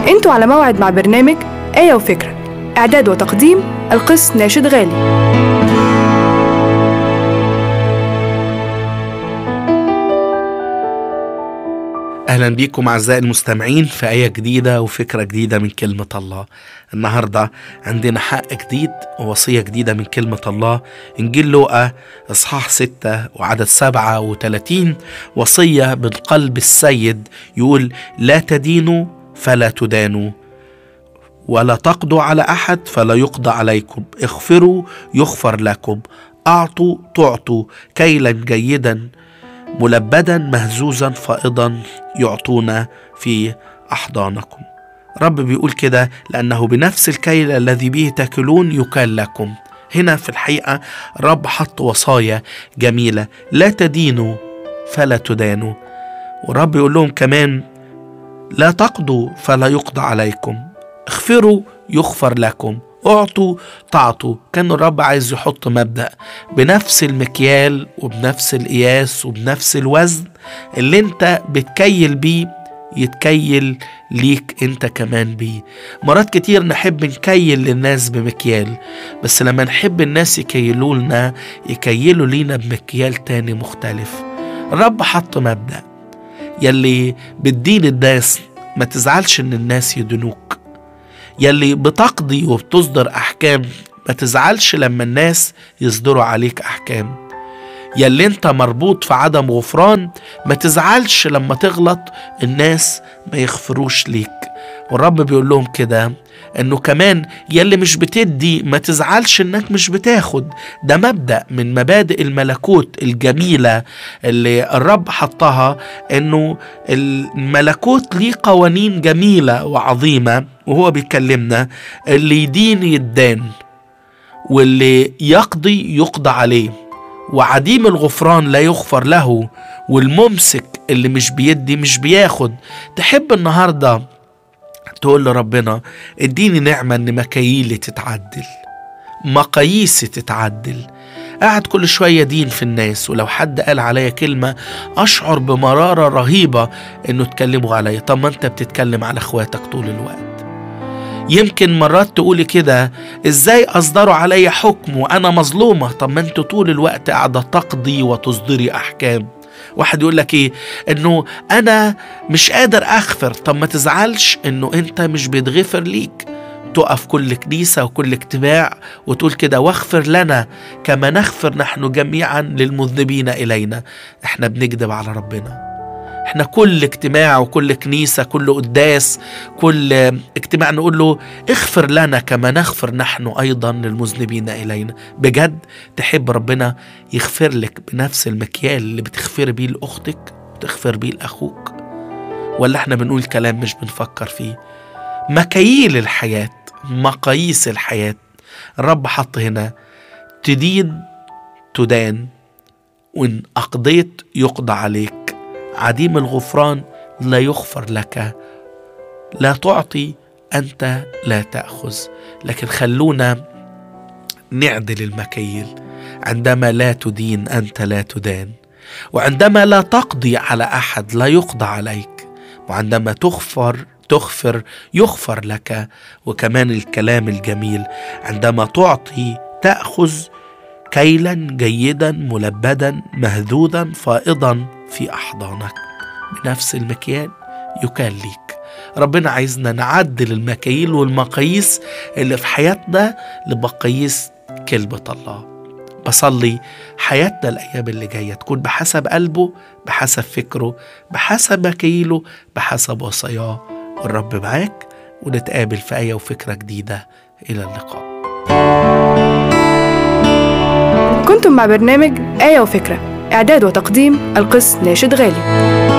انتوا على موعد مع برنامج آية وفكرة إعداد وتقديم القس ناشد غالي اهلا بيكم اعزائي المستمعين في ايه جديده وفكره جديده من كلمه الله النهارده عندنا حق جديد ووصيه جديده من كلمه الله انجيل لوقا اصحاح 6 وعدد 37 وصيه من قلب السيد يقول لا تدينوا فلا تدانوا ولا تقضوا على احد فلا يقضى عليكم اغفروا يغفر لكم اعطوا تعطوا كيلا جيدا ملبدا مهزوزا فائضا يعطونا في احضانكم رب بيقول كده لانه بنفس الكيل الذي به تاكلون يكال لكم هنا في الحقيقه رب حط وصايا جميله لا تدينوا فلا تدانوا ورب يقول لهم كمان لا تقضوا فلا يقضى عليكم اغفروا يغفر لكم اعطوا تعطوا كان الرب عايز يحط مبدأ بنفس المكيال وبنفس القياس وبنفس الوزن اللي انت بتكيل بيه يتكيل ليك انت كمان بيه مرات كتير نحب نكيل للناس بمكيال بس لما نحب الناس يكيلوا لنا يكيلوا لينا بمكيال تاني مختلف الرب حط مبدأ يلي بتدين الناس ما تزعلش ان الناس يدنوك يلي بتقضي وبتصدر أحكام ما تزعلش لما الناس يصدروا عليك أحكام يلي انت مربوط في عدم غفران ما تزعلش لما تغلط الناس ما يغفروش ليك والرب بيقول لهم كده انه كمان يلي مش بتدي ما تزعلش انك مش بتاخد ده مبدأ من مبادئ الملكوت الجميلة اللي الرب حطها انه الملكوت ليه قوانين جميلة وعظيمة وهو بيكلمنا اللي يدين يدان واللي يقضي يقضى عليه وعديم الغفران لا يغفر له والممسك اللي مش بيدي مش بياخد تحب النهارده تقول لربنا اديني نعمة ان مكاييلي تتعدل مقاييسي تتعدل قاعد كل شوية دين في الناس ولو حد قال عليا كلمة أشعر بمرارة رهيبة إنه تكلموا عليا طب ما أنت بتتكلم على إخواتك طول الوقت يمكن مرات تقولي كده ازاي اصدروا عليا حكم وانا مظلومه طب ما انت طول الوقت قاعده تقضي وتصدري احكام واحد يقول لك ايه انه انا مش قادر اغفر طب ما تزعلش انه انت مش بيتغفر ليك تقف كل كنيسة وكل اجتماع وتقول كده واغفر لنا كما نغفر نحن جميعا للمذنبين إلينا احنا بنكذب على ربنا احنا كل اجتماع وكل كنيسة كل قداس كل اجتماع نقول له اغفر لنا كما نغفر نحن أيضا للمذنبين إلينا بجد تحب ربنا يغفر لك بنفس المكيال اللي بتغفر بيه لأختك وتغفر بيه لأخوك ولا احنا بنقول كلام مش بنفكر فيه مكاييل الحياة مقاييس الحياة الرب حط هنا تدين تدان وإن أقضيت يقضى عليك عديم الغفران لا يغفر لك لا تعطي انت لا تاخذ لكن خلونا نعدل المكيل عندما لا تدين انت لا تدان وعندما لا تقضي على احد لا يقضى عليك وعندما تغفر تغفر يغفر لك وكمان الكلام الجميل عندما تعطي تاخذ كيلا جيدا ملبدا مهذوذا فائضا في احضانك بنفس المكيال يكال ليك ربنا عايزنا نعدل المكاييل والمقاييس اللي في حياتنا لمقاييس كلمة الله بصلي حياتنا الأيام اللي جاية تكون بحسب قلبه بحسب فكره بحسب مكاييله بحسب وصاياه والرب معاك ونتقابل في آية وفكرة جديدة إلى اللقاء كنتم مع برنامج آية وفكرة إعداد وتقديم القس ناشد غالي